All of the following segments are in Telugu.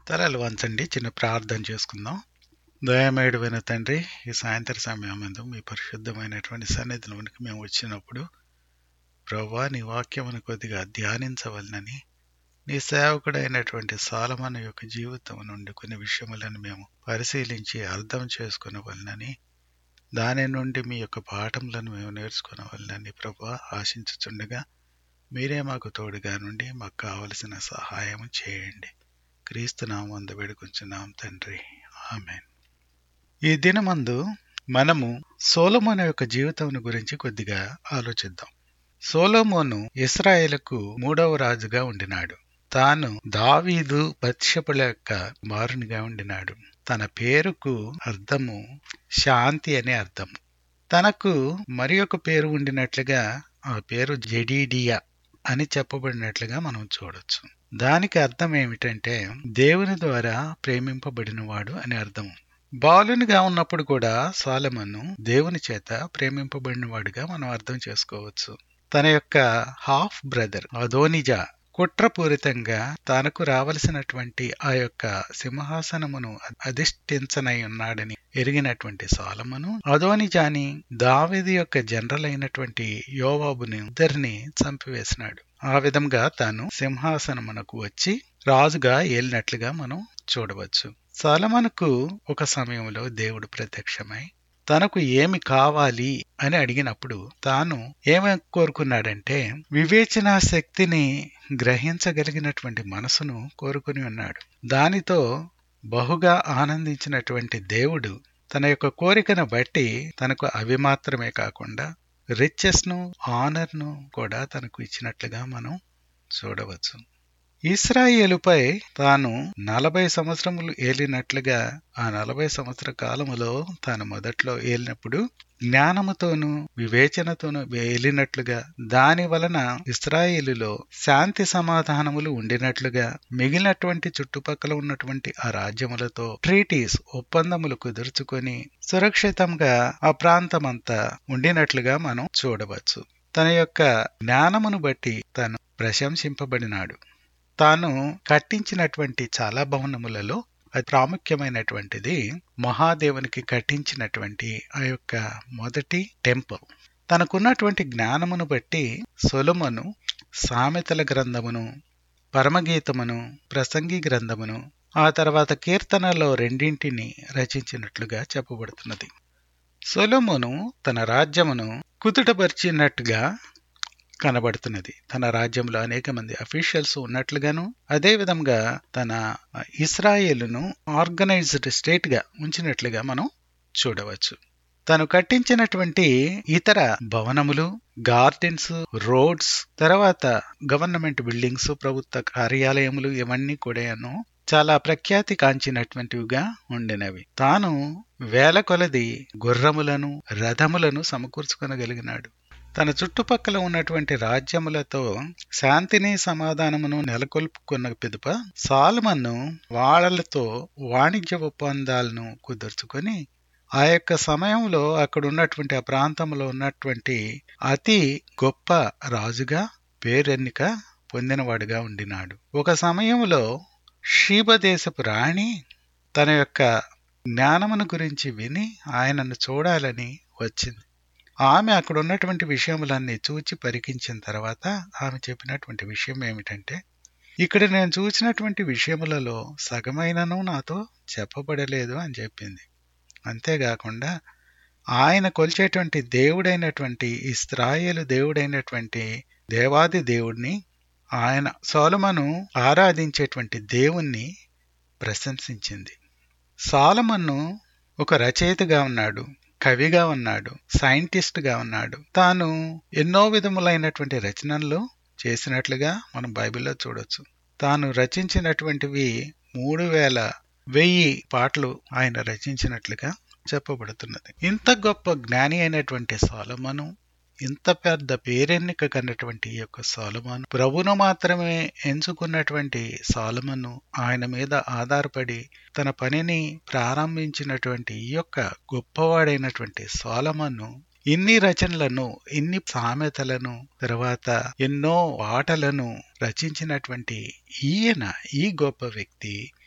తలలు వంచండి చిన్న ప్రార్థన చేసుకుందాం దయమేడువైన తండ్రి ఈ సాయంత్ర సమయం అందు మీ పరిశుద్ధమైనటువంటి సన్నిధిలోనికి మేము వచ్చినప్పుడు ప్రభా నీ వాక్యమును కొద్దిగా ధ్యానించవలనని నీ సేవకుడైనటువంటి సాలమన్ యొక్క జీవితం నుండి కొన్ని విషయములను మేము పరిశీలించి అర్థం చేసుకునవలనని దాని నుండి మీ యొక్క పాఠములను మేము నేర్చుకునవలనని ప్రభా ఆశించుచుండగా మీరే మాకు తోడుగా నుండి మాకు కావలసిన సహాయం చేయండి క్రీస్తు నామందు వేడుకొంచున్నాం తండ్రి ఆమెన్ ఈ దినమందు మనము సోలమోను యొక్క జీవితం గురించి కొద్దిగా ఆలోచిద్దాం సోలోమోను ఇస్రాయేలకు మూడవ రాజుగా ఉండినాడు తాను దావీదు బత్షపుల యొక్క మారునిగా ఉండినాడు తన పేరుకు అర్థము శాంతి అనే అర్థము తనకు మరి ఒక పేరు ఉండినట్లుగా ఆ పేరు జడీడియా అని చెప్పబడినట్లుగా మనం చూడొచ్చు దానికి అర్థం ఏమిటంటే దేవుని ద్వారా ప్రేమింపబడినవాడు అని అర్థం బాలునిగా ఉన్నప్పుడు కూడా సాలమను దేవుని చేత ప్రేమింపబడినవాడుగా మనం అర్థం చేసుకోవచ్చు తన యొక్క హాఫ్ బ్రదర్ అదోనిజా కుట్రపూరితంగా తనకు రావలసినటువంటి ఆ యొక్క సింహాసనమును అధిష్ఠించనై ఉన్నాడని ఎరిగినటువంటి సాలమును అదోనిజాని దావిది యొక్క జనరల్ అయినటువంటి యోవాబుని ఇద్దరిని చంపివేసినాడు ఆ విధంగా తాను సింహాసనమునకు వచ్చి రాజుగా ఏలినట్లుగా మనం చూడవచ్చు సాలమనుకు ఒక సమయంలో దేవుడు ప్రత్యక్షమై తనకు ఏమి కావాలి అని అడిగినప్పుడు తాను ఏమి కోరుకున్నాడంటే వివేచన శక్తిని గ్రహించగలిగినటువంటి మనసును కోరుకుని ఉన్నాడు దానితో బహుగా ఆనందించినటువంటి దేవుడు తన యొక్క కోరికను బట్టి తనకు అవి మాత్రమే కాకుండా రిచెస్ ను ఆనర్ ను కూడా తనకు ఇచ్చినట్లుగా మనం చూడవచ్చు ఇస్రాయేలుపై తాను నలభై సంవత్సరములు ఏలినట్లుగా ఆ నలభై సంవత్సర కాలములో తాను మొదట్లో ఏలినప్పుడు జ్ఞానముతోనూ వివేచనతోనూ ఏలినట్లుగా దాని వలన ఇస్రాయేలులో శాంతి సమాధానములు ఉండినట్లుగా మిగిలినటువంటి చుట్టుపక్కల ఉన్నటువంటి ఆ రాజ్యములతో ట్రీటీస్ ఒప్పందములు కుదుర్చుకొని సురక్షితంగా ఆ ప్రాంతమంతా ఉండినట్లుగా మనం చూడవచ్చు తన యొక్క జ్ఞానమును బట్టి తను ప్రశంసింపబడినాడు తాను కట్టించినటువంటి చాలా భవనములలో అది ప్రాముఖ్యమైనటువంటిది మహాదేవునికి కట్టించినటువంటి ఆ యొక్క మొదటి టెంపుల్ తనకున్నటువంటి జ్ఞానమును బట్టి సొలమును సామెతల గ్రంథమును పరమగీతమును ప్రసంగి గ్రంథమును ఆ తర్వాత కీర్తనలో రెండింటిని రచించినట్లుగా చెప్పబడుతున్నది సొలమును తన రాజ్యమును కుదుటపరిచినట్టుగా కనబడుతున్నది తన రాజ్యంలో అనేక మంది అఫీషియల్స్ ఉన్నట్లుగాను అదే విధంగా తన ఇస్రాయేలును ఆర్గనైజ్డ్ స్టేట్ గా ఉంచినట్లుగా మనం చూడవచ్చు తను కట్టించినటువంటి ఇతర భవనములు గార్డెన్స్ రోడ్స్ తర్వాత గవర్నమెంట్ బిల్డింగ్స్ ప్రభుత్వ కార్యాలయములు ఇవన్నీ కూడాను చాలా ప్రఖ్యాతి కాంచినటువంటివిగా ఉండినవి తాను వేల కొలది గుర్రములను రథములను సమకూర్చుకొనగలిగినాడు తన చుట్టుపక్కల ఉన్నటువంటి రాజ్యములతో శాంతిని సమాధానమును నెలకొల్పుకున్న పిదుప సాల్మన్ను వాళ్లతో వాణిజ్య ఒప్పందాలను కుదుర్చుకొని ఆ యొక్క సమయంలో అక్కడ ఉన్నటువంటి ఆ ప్రాంతంలో ఉన్నటువంటి అతి గొప్ప రాజుగా పేరెన్నిక పొందినవాడుగా ఉండినాడు ఒక సమయంలో షీబదేశపు రాణి తన యొక్క జ్ఞానమును గురించి విని ఆయనను చూడాలని వచ్చింది ఆమె అక్కడ ఉన్నటువంటి విషయములన్నీ చూచి పరికించిన తర్వాత ఆమె చెప్పినటువంటి విషయం ఏమిటంటే ఇక్కడ నేను చూసినటువంటి విషయములలో సగమైనను నాతో చెప్పబడలేదు అని చెప్పింది అంతేకాకుండా ఆయన కొలిచేటువంటి దేవుడైనటువంటి ఇస్రాయేలు దేవుడైనటువంటి దేవాది దేవుడిని ఆయన సోలమను ఆరాధించేటువంటి దేవుణ్ణి ప్రశంసించింది సాలమన్ను ఒక రచయితగా ఉన్నాడు కవిగా ఉన్నాడు సైంటిస్ట్గా ఉన్నాడు తాను ఎన్నో విధములైనటువంటి రచనలు చేసినట్లుగా మనం బైబిల్లో చూడొచ్చు తాను రచించినటువంటివి మూడు వేల వెయ్యి పాటలు ఆయన రచించినట్లుగా చెప్పబడుతున్నది ఇంత గొప్ప జ్ఞాని అయినటువంటి సోలమను ఇంత పెద్ద పేరెన్నిక కన్నటువంటి ఈ యొక్క సాలమాను ప్రభును మాత్రమే ఎంచుకున్నటువంటి సాలమను ఆయన మీద ఆధారపడి తన పనిని ప్రారంభించినటువంటి ఈ యొక్క గొప్పవాడైనటువంటి సాలమను ఇన్ని రచనలను ఇన్ని సామెతలను తర్వాత ఎన్నో పాటలను రచించినటువంటి ఈయన ఈ గొప్ప వ్యక్తి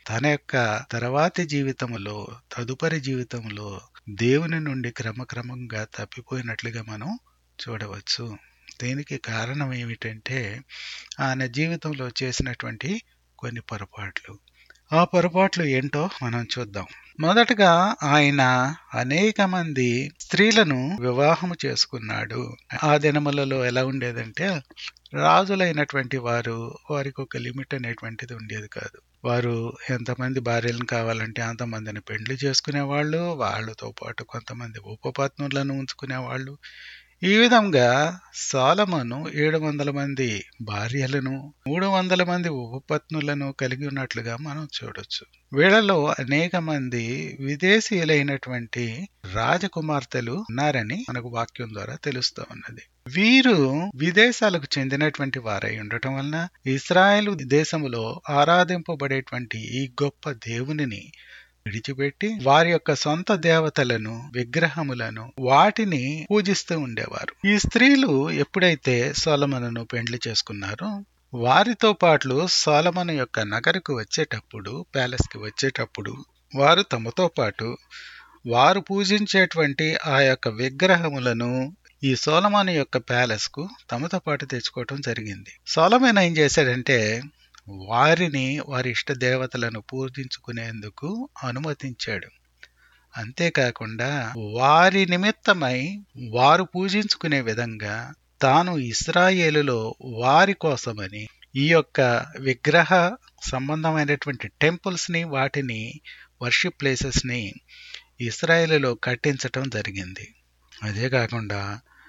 తన యొక్క తర్వాతి జీవితంలో తదుపరి జీవితంలో దేవుని నుండి క్రమక్రమంగా తప్పిపోయినట్లుగా మనం చూడవచ్చు దీనికి కారణం ఏమిటంటే ఆయన జీవితంలో చేసినటువంటి కొన్ని పొరపాట్లు ఆ పొరపాట్లు ఏంటో మనం చూద్దాం మొదటగా ఆయన అనేక మంది స్త్రీలను వివాహము చేసుకున్నాడు ఆ దినములలో ఎలా ఉండేదంటే రాజులైనటువంటి వారు వారికి ఒక లిమిట్ అనేటువంటిది ఉండేది కాదు వారు ఎంతమంది భార్యలను కావాలంటే అంతమందిని పెండ్లి చేసుకునేవాళ్ళు వాళ్ళతో పాటు కొంతమంది ఉపపత్నులను ఉంచుకునేవాళ్ళు ఈ విధంగా సాలమను ఏడు వందల మంది భార్యలను మూడు వందల మంది ఉపపత్నులను కలిగి ఉన్నట్లుగా మనం చూడొచ్చు వీళ్ళలో అనేక మంది విదేశీయులైనటువంటి రాజకుమార్తెలు ఉన్నారని మనకు వాక్యం ద్వారా తెలుస్తూ ఉన్నది వీరు విదేశాలకు చెందినటువంటి వారై ఉండటం వలన ఇస్రాయేల్ దేశములో ఆరాధింపబడేటువంటి ఈ గొప్ప దేవునిని విడిచిపెట్టి వారి యొక్క సొంత దేవతలను విగ్రహములను వాటిని పూజిస్తూ ఉండేవారు ఈ స్త్రీలు ఎప్పుడైతే సోలమనును పెండ్లి చేసుకున్నారో వారితో పాటు సోలమను యొక్క నగరకు వచ్చేటప్పుడు ప్యాలెస్ కి వచ్చేటప్పుడు వారు తమతో పాటు వారు పూజించేటువంటి ఆ యొక్క విగ్రహములను ఈ సోలమాను యొక్క ప్యాలెస్ కు తమతో పాటు తెచ్చుకోవటం జరిగింది సోలమైన ఏం చేశాడంటే వారిని వారి ఇష్ట దేవతలను పూజించుకునేందుకు అనుమతించాడు అంతేకాకుండా వారి నిమిత్తమై వారు పూజించుకునే విధంగా తాను ఇస్రాయేలులో వారి కోసమని ఈ యొక్క విగ్రహ సంబంధమైనటువంటి టెంపుల్స్ ని వాటిని వర్షిప్ ప్లేసెస్ ని ఇస్రాయేలులో కట్టించటం జరిగింది అదే కాకుండా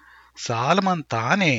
సాలమన్ తానే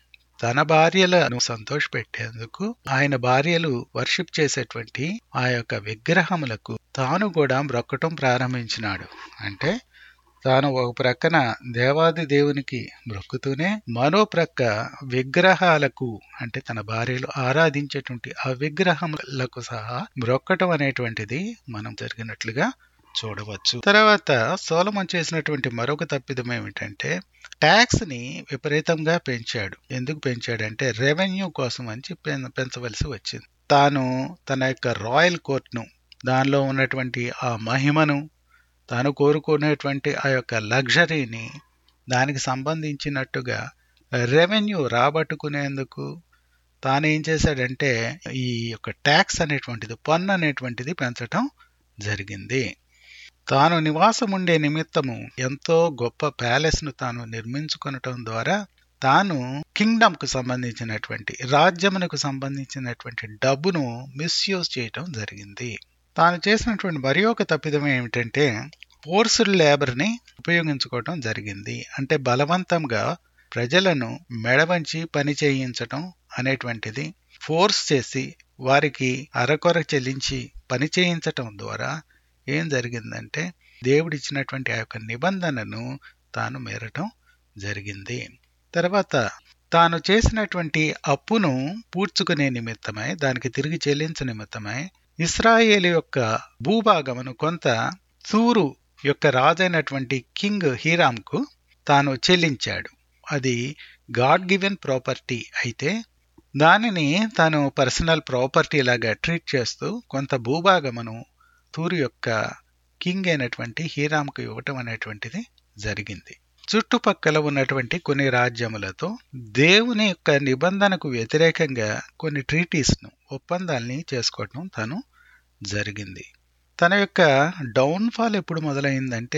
తన భార్యలను సంతోషపెట్టేందుకు ఆయన భార్యలు వర్షిప్ చేసేటువంటి ఆ యొక్క విగ్రహములకు తాను కూడా మ్రొక్కటం ప్రారంభించినాడు అంటే తాను ఒక ప్రక్కన దేవాది దేవునికి మ్రొక్కుతూనే మరో ప్రక్క విగ్రహాలకు అంటే తన భార్యలు ఆరాధించేటువంటి ఆ విగ్రహములకు సహా మ్రొక్కటం అనేటువంటిది మనం జరిగినట్లుగా చూడవచ్చు తర్వాత సోలమన్ చేసినటువంటి మరొక తప్పిదం ఏమిటంటే ట్యాక్స్ ని విపరీతంగా పెంచాడు ఎందుకు పెంచాడంటే రెవెన్యూ కోసం అని చెప్పి పెంచవలసి వచ్చింది తాను తన యొక్క రాయల్ కోర్టును దానిలో ఉన్నటువంటి ఆ మహిమను తాను కోరుకునేటువంటి ఆ యొక్క లగ్జరీని దానికి సంబంధించినట్టుగా రెవెన్యూ రాబట్టుకునేందుకు తాను ఏం చేశాడంటే ఈ యొక్క ట్యాక్స్ అనేటువంటిది పన్ను అనేటువంటిది పెంచటం జరిగింది తాను నివాసం ఉండే నిమిత్తము ఎంతో గొప్ప ప్యాలెస్ ను తాను నిర్మించుకొనటం ద్వారా తాను కింగ్డమ్ కు సంబంధించినటువంటి రాజ్యమునకు సంబంధించినటువంటి డబ్బును మిస్యూజ్ చేయటం జరిగింది తాను చేసినటువంటి మరి ఒక తప్పిదం ఏమిటంటే ఫోర్స్డ్ లేబర్ ని ఉపయోగించుకోవటం జరిగింది అంటే బలవంతంగా ప్రజలను మెడవంచి పని చేయించటం అనేటువంటిది ఫోర్స్ చేసి వారికి అరకొర చెల్లించి పని చేయించటం ద్వారా ఏం జరిగిందంటే దేవుడిచ్చినటువంటి ఆ యొక్క నిబంధనను తాను మేరటం జరిగింది తర్వాత తాను చేసినటువంటి అప్పును పూడ్చుకునే నిమిత్తమై దానికి తిరిగి చెల్లించ నిమిత్తమై ఇస్రాయేల్ యొక్క భూభాగమును కొంత సూరు యొక్క రాజైనటువంటి కింగ్ హీరాంకు తాను చెల్లించాడు అది గాడ్ గివెన్ ప్రాపర్టీ అయితే దానిని తాను పర్సనల్ ప్రాపర్టీ లాగా ట్రీట్ చేస్తూ కొంత భూభాగమును తూరు యొక్క కింగ్ అయినటువంటి హీరాంకు ఇవ్వటం అనేటువంటిది జరిగింది చుట్టుపక్కల ఉన్నటువంటి కొన్ని రాజ్యములతో దేవుని యొక్క నిబంధనకు వ్యతిరేకంగా కొన్ని ట్రీటీస్ను ఒప్పందాల్ని చేసుకోవటం తను జరిగింది తన యొక్క డౌన్ఫాల్ ఎప్పుడు మొదలైందంటే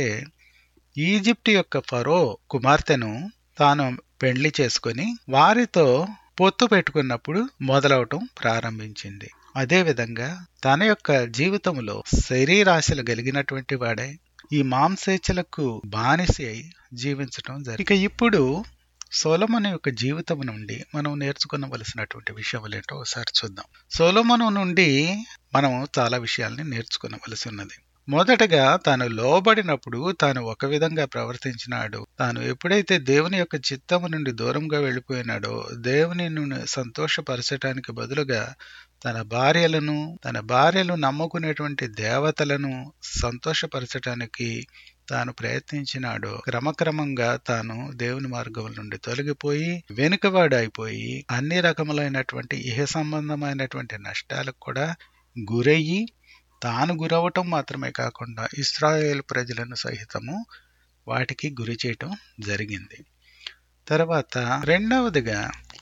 ఈజిప్ట్ యొక్క ఫరో కుమార్తెను తాను పెళ్లి చేసుకొని వారితో పొత్తు పెట్టుకున్నప్పుడు మొదలవటం ప్రారంభించింది అదేవిధంగా తన యొక్క జీవితంలో శరీరాశలు కలిగినటువంటి వాడే ఈ మాంసేచ్ఛలకు బానిస అయి జీవించటం జరిగింది ఇక ఇప్పుడు సోలమను యొక్క జీవితం నుండి మనం నేర్చుకునవలసినటువంటి విషయాలు ఏంటో ఒకసారి చూద్దాం సోలమను నుండి మనం చాలా విషయాల్ని నేర్చుకునవలసి ఉన్నది మొదటగా తాను లోబడినప్పుడు తాను ఒక విధంగా ప్రవర్తించినాడు తాను ఎప్పుడైతే దేవుని యొక్క చిత్తము నుండి దూరంగా వెళ్ళిపోయినాడో దేవుని సంతోషపరచటానికి బదులుగా తన భార్యలను తన భార్యలు నమ్ముకునేటువంటి దేవతలను సంతోషపరచటానికి తాను ప్రయత్నించినాడు క్రమక్రమంగా తాను దేవుని మార్గం నుండి తొలగిపోయి వెనుకవాడైపోయి అన్ని రకములైనటువంటి ఇహ సంబంధమైనటువంటి నష్టాలకు కూడా గురయ్యి తాను గురవటం మాత్రమే కాకుండా ఇస్రాయేల్ ప్రజలను సహితము వాటికి గురి చేయటం జరిగింది తర్వాత రెండవదిగా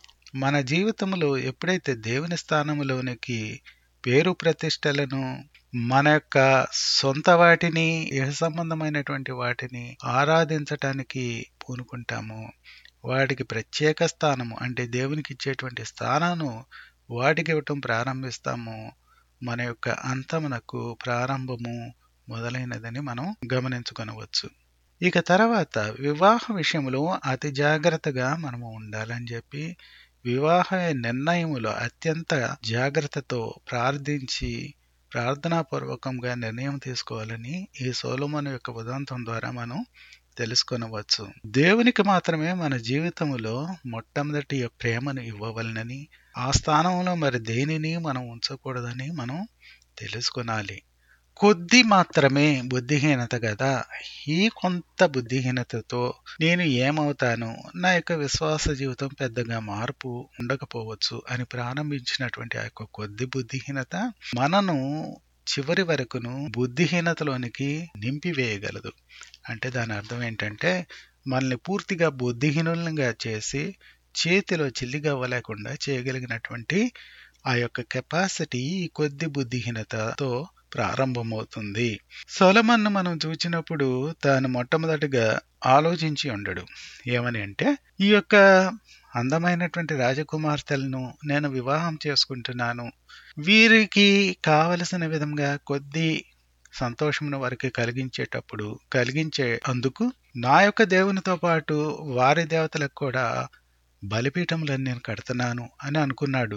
మన జీవితంలో ఎప్పుడైతే దేవుని స్థానంలోనికి పేరు ప్రతిష్టలను మన యొక్క సొంత వాటిని ఇహ సంబంధమైనటువంటి వాటిని ఆరాధించటానికి పూనుకుంటాము వాటికి ప్రత్యేక స్థానము అంటే దేవునికి ఇచ్చేటువంటి స్థానాన్ని వాటికి ఇవ్వటం ప్రారంభిస్తాము మన యొక్క అంతమునకు ప్రారంభము మొదలైనదని మనం గమనించుకొనవచ్చు ఇక తర్వాత వివాహ విషయంలో అతి జాగ్రత్తగా మనము ఉండాలని చెప్పి వివాహ నిర్ణయములో అత్యంత జాగ్రత్తతో ప్రార్థించి ప్రార్థనాపూర్వకంగా నిర్ణయం తీసుకోవాలని ఈ సోలమన్ యొక్క ఉదంతం ద్వారా మనం తెలుసుకొనవచ్చు దేవునికి మాత్రమే మన జీవితంలో మొట్టమొదటి ప్రేమను ఇవ్వవలనని ఆ స్థానంలో మరి దేనిని మనం ఉంచకూడదని మనం తెలుసుకొనాలి కొద్ది మాత్రమే బుద్ధిహీనత కదా ఈ కొంత బుద్ధిహీనతతో నేను ఏమవుతాను నా యొక్క విశ్వాస జీవితం పెద్దగా మార్పు ఉండకపోవచ్చు అని ప్రారంభించినటువంటి ఆ యొక్క కొద్ది బుద్ధిహీనత మనను చివరి వరకును బుద్ధిహీనతలోనికి నింపివేయగలదు అంటే దాని అర్థం ఏంటంటే మనల్ని పూర్తిగా బుద్ధిహీనులుగా చేసి చేతిలో చిల్లిగవ్వలేకుండా చేయగలిగినటువంటి ఆ యొక్క కెపాసిటీ ఈ కొద్ది బుద్ధిహీనతతో ప్రారంభమవుతుంది సొలమన్ను మనం చూచినప్పుడు తాను మొట్టమొదటిగా ఆలోచించి ఉండడు ఏమని అంటే ఈ యొక్క అందమైనటువంటి రాజకుమార్తెలను నేను వివాహం చేసుకుంటున్నాను వీరికి కావలసిన విధంగా కొద్ది సంతోషమును వారికి కలిగించేటప్పుడు కలిగించే అందుకు నా యొక్క దేవునితో పాటు వారి దేవతలకు కూడా బలిపీఠములను నేను కడుతున్నాను అని అనుకున్నాడు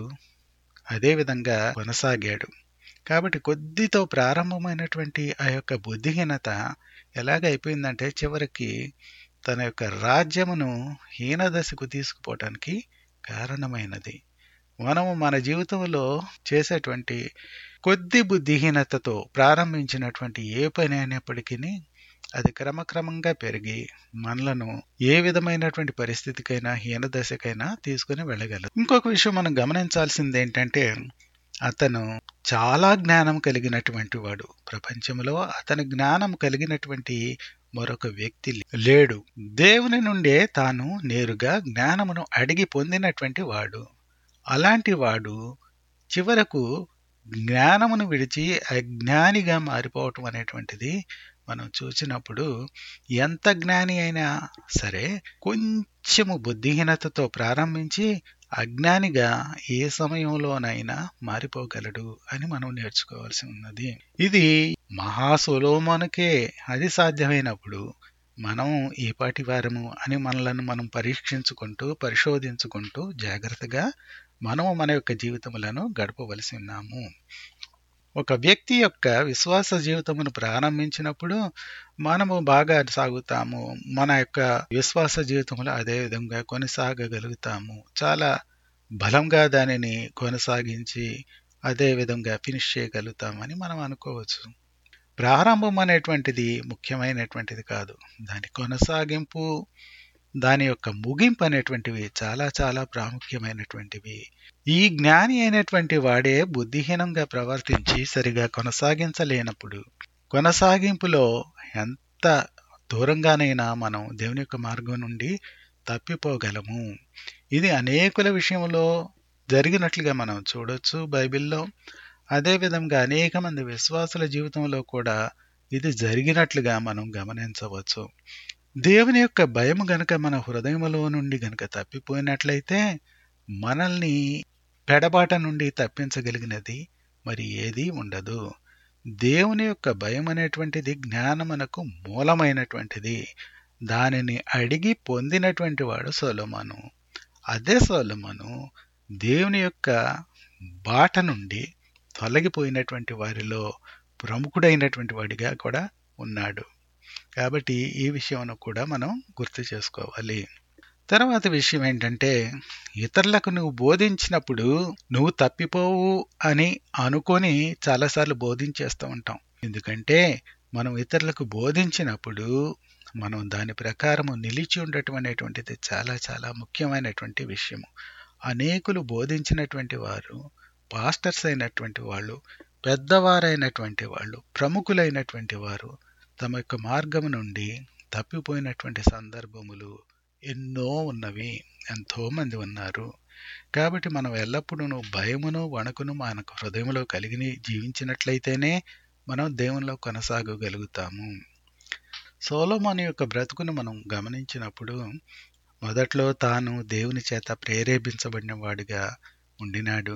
అదే విధంగా కొనసాగాడు కాబట్టి కొద్దితో ప్రారంభమైనటువంటి ఆ యొక్క బుద్ధిహీనత ఎలాగైపోయిందంటే చివరికి తన యొక్క రాజ్యమును హీనదశకు తీసుకుపోవటానికి కారణమైనది మనము మన జీవితంలో చేసేటువంటి కొద్ది బుద్ధిహీనతతో ప్రారంభించినటువంటి ఏ పని అయినప్పటికీ అది క్రమక్రమంగా పెరిగి మనలను ఏ విధమైనటువంటి పరిస్థితికైనా హీనదశకైనా తీసుకుని వెళ్ళగలదు ఇంకొక విషయం మనం గమనించాల్సింది ఏంటంటే అతను చాలా జ్ఞానం కలిగినటువంటి వాడు ప్రపంచంలో అతని జ్ఞానం కలిగినటువంటి మరొక వ్యక్తి లేడు దేవుని నుండే తాను నేరుగా జ్ఞానమును అడిగి పొందినటువంటి వాడు అలాంటి వాడు చివరకు జ్ఞానమును విడిచి అజ్ఞానిగా మారిపోవటం అనేటువంటిది మనం చూసినప్పుడు ఎంత జ్ఞాని అయినా సరే కొంచెము బుద్ధిహీనతతో ప్రారంభించి అజ్ఞానిగా ఏ సమయంలోనైనా మారిపోగలడు అని మనం నేర్చుకోవాల్సి ఉన్నది ఇది మహాసులోమనకే అది సాధ్యమైనప్పుడు మనం ఏ పాటి వారము అని మనలను మనం పరీక్షించుకుంటూ పరిశోధించుకుంటూ జాగ్రత్తగా మనము మన యొక్క జీవితములను గడపవలసి ఉన్నాము ఒక వ్యక్తి యొక్క విశ్వాస జీవితమును ప్రారంభించినప్పుడు మనము బాగా సాగుతాము మన యొక్క విశ్వాస జీవితంలో అదే విధంగా కొనసాగగలుగుతాము చాలా బలంగా దానిని కొనసాగించి అదే విధంగా ఫినిష్ చేయగలుగుతామని మనం అనుకోవచ్చు ప్రారంభం అనేటువంటిది ముఖ్యమైనటువంటిది కాదు దాని కొనసాగింపు దాని యొక్క ముగింపు అనేటువంటివి చాలా చాలా ప్రాముఖ్యమైనటువంటివి ఈ జ్ఞాని అయినటువంటి వాడే బుద్ధిహీనంగా ప్రవర్తించి సరిగా కొనసాగించలేనప్పుడు కొనసాగింపులో ఎంత దూరంగానైనా మనం దేవుని యొక్క మార్గం నుండి తప్పిపోగలము ఇది అనేకుల విషయంలో జరిగినట్లుగా మనం చూడొచ్చు బైబిల్లో అదేవిధంగా అనేక మంది విశ్వాసుల జీవితంలో కూడా ఇది జరిగినట్లుగా మనం గమనించవచ్చు దేవుని యొక్క భయం గనక మన హృదయములో నుండి గనక తప్పిపోయినట్లయితే మనల్ని పెడబాట నుండి తప్పించగలిగినది మరి ఏదీ ఉండదు దేవుని యొక్క భయం అనేటువంటిది జ్ఞానమునకు మూలమైనటువంటిది దానిని అడిగి పొందినటువంటి వాడు సోలమను అదే సోలమను దేవుని యొక్క బాట నుండి తొలగిపోయినటువంటి వారిలో ప్రముఖుడైనటువంటి వాడిగా కూడా ఉన్నాడు కాబట్టి ఈ విషయం కూడా మనం గుర్తు చేసుకోవాలి తర్వాత విషయం ఏంటంటే ఇతరులకు నువ్వు బోధించినప్పుడు నువ్వు తప్పిపోవు అని అనుకొని చాలాసార్లు బోధించేస్తూ ఉంటాం ఎందుకంటే మనం ఇతరులకు బోధించినప్పుడు మనం దాని ప్రకారము నిలిచి ఉండటం అనేటువంటిది చాలా చాలా ముఖ్యమైనటువంటి విషయము అనేకులు బోధించినటువంటి వారు పాస్టర్స్ అయినటువంటి వాళ్ళు పెద్దవారైనటువంటి వాళ్ళు ప్రముఖులైనటువంటి వారు తమ యొక్క మార్గము నుండి తప్పిపోయినటువంటి సందర్భములు ఎన్నో ఉన్నవి ఎంతో మంది ఉన్నారు కాబట్టి మనం ఎల్లప్పుడూ భయమును వణుకును మనకు హృదయంలో కలిగి జీవించినట్లయితేనే మనం దేవునిలో కొనసాగగలుగుతాము సోలోమోని యొక్క బ్రతుకును మనం గమనించినప్పుడు మొదట్లో తాను దేవుని చేత ప్రేరేపించబడిన వాడిగా ఉండినాడు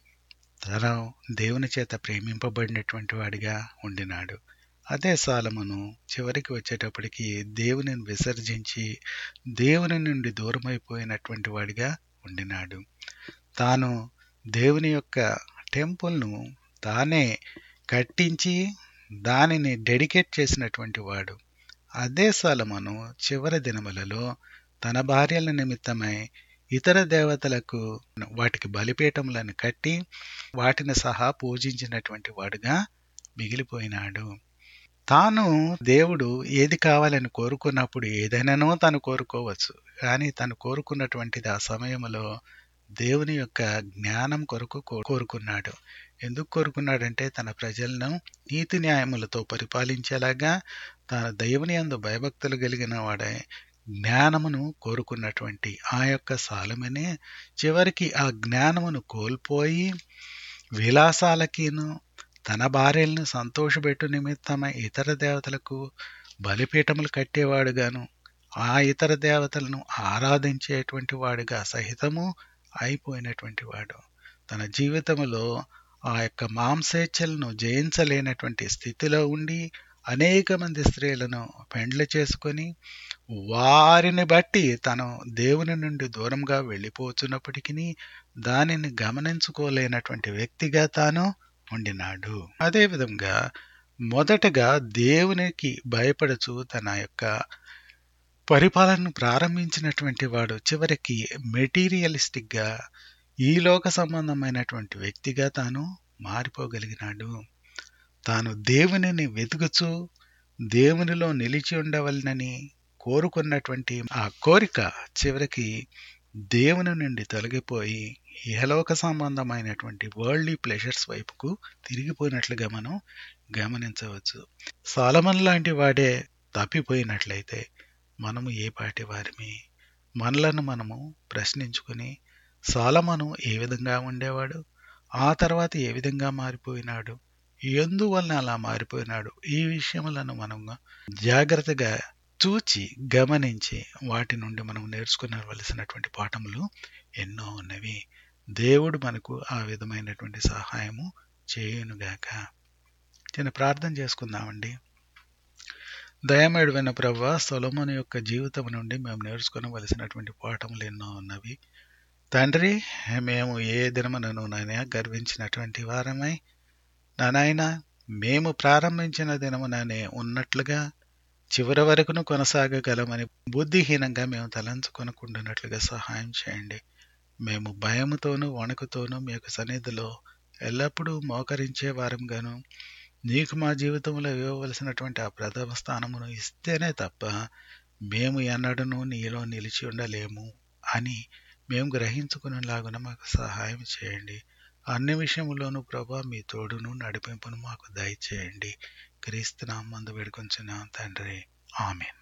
తను దేవుని చేత ప్రేమింపబడినటువంటి వాడిగా ఉండినాడు అదే సాలమును చివరికి వచ్చేటప్పటికి దేవుని విసర్జించి దేవుని నుండి దూరమైపోయినటువంటి వాడిగా ఉండినాడు తాను దేవుని యొక్క టెంపుల్ను తానే కట్టించి దానిని డెడికేట్ చేసినటువంటి వాడు అదే సలమను చివరి దినములలో తన భార్యల నిమిత్తమై ఇతర దేవతలకు వాటికి బలిపీఠములను కట్టి వాటిని సహా పూజించినటువంటి వాడుగా మిగిలిపోయినాడు తాను దేవుడు ఏది కావాలని కోరుకున్నప్పుడు ఏదైనానో తను కోరుకోవచ్చు కానీ తను కోరుకున్నటువంటిది ఆ సమయంలో దేవుని యొక్క జ్ఞానం కొరకు కోరుకున్నాడు ఎందుకు కోరుకున్నాడంటే తన ప్రజలను నీతి న్యాయములతో పరిపాలించేలాగా తన దేవుని అందు భయభక్తులు కలిగిన వాడే జ్ఞానమును కోరుకున్నటువంటి ఆ యొక్క సాలమనే చివరికి ఆ జ్ఞానమును కోల్పోయి విలాసాలకిను తన భార్యలను సంతోషపెట్టు నిమిత్తమై ఇతర దేవతలకు బలిపీఠములు కట్టేవాడుగాను ఆ ఇతర దేవతలను ఆరాధించేటువంటి వాడుగా సహితము అయిపోయినటువంటి వాడు తన జీవితంలో ఆ యొక్క మాంసేచ్ఛలను జయించలేనటువంటి స్థితిలో ఉండి అనేక మంది స్త్రీలను పెండ్లు చేసుకొని వారిని బట్టి తను దేవుని నుండి దూరంగా వెళ్ళిపోతున్నప్పటికీ దానిని గమనించుకోలేనటువంటి వ్యక్తిగా తాను ఉండినాడు అదేవిధంగా మొదటగా దేవునికి భయపడుచు తన యొక్క పరిపాలనను ప్రారంభించినటువంటి వాడు చివరికి మెటీరియలిస్టిక్గా ఈ లోక సంబంధమైనటువంటి వ్యక్తిగా తాను మారిపోగలిగినాడు తాను దేవునిని వెతుకుచు దేవునిలో నిలిచి ఉండవలనని కోరుకున్నటువంటి ఆ కోరిక చివరికి దేవుని నుండి తొలగిపోయి ఇహలోక సంబంధమైనటువంటి వరల్డ్లీ ప్లెజర్స్ వైపుకు తిరిగిపోయినట్లుగా మనం గమనించవచ్చు సాలమన్ లాంటి వాడే తప్పిపోయినట్లయితే మనము ఏ పాటి వారిమి మనలను మనము ప్రశ్నించుకుని సాలమను ఏ విధంగా ఉండేవాడు ఆ తర్వాత ఏ విధంగా మారిపోయినాడు ఎందువలన అలా మారిపోయినాడు ఈ విషయములను మనం జాగ్రత్తగా చూచి గమనించి వాటి నుండి మనం నేర్చుకునవలసినటువంటి పాఠములు ఎన్నో ఉన్నవి దేవుడు మనకు ఆ విధమైనటువంటి సహాయము చేయునుగాక చిన్న ప్రార్థన చేసుకుందామండి దయమేడువైన ప్రవ్వ సొలముని యొక్క జీవితం నుండి మేము నేర్చుకోవలసినటువంటి పాఠములు ఎన్నో ఉన్నవి తండ్రి మేము ఏ దినమునను నాయన గర్వించినటువంటి వారమై నానాయన మేము ప్రారంభించిన దినముననే ఉన్నట్లుగా చివరి వరకును కొనసాగగలమని బుద్ధిహీనంగా మేము తలంచుకొనకుండానట్లుగా సహాయం చేయండి మేము భయముతోనూ వణుకుతోనూ మీ యొక్క సన్నిధిలో ఎల్లప్పుడూ మోకరించే వారంగాను నీకు మా జీవితంలో ఇవ్వవలసినటువంటి ఆ ప్రథమ స్థానమును ఇస్తేనే తప్ప మేము ఎన్నడను నీలో నిలిచి ఉండలేము అని మేము గ్రహించుకునేలాగున మాకు సహాయం చేయండి అన్ని విషయంలోనూ ప్రభా మీ తోడును నడిపింపును మాకు దయచేయండి క్రీస్తు నామందు వేడుకొంచున్నాం తండ్రి ఆమెన్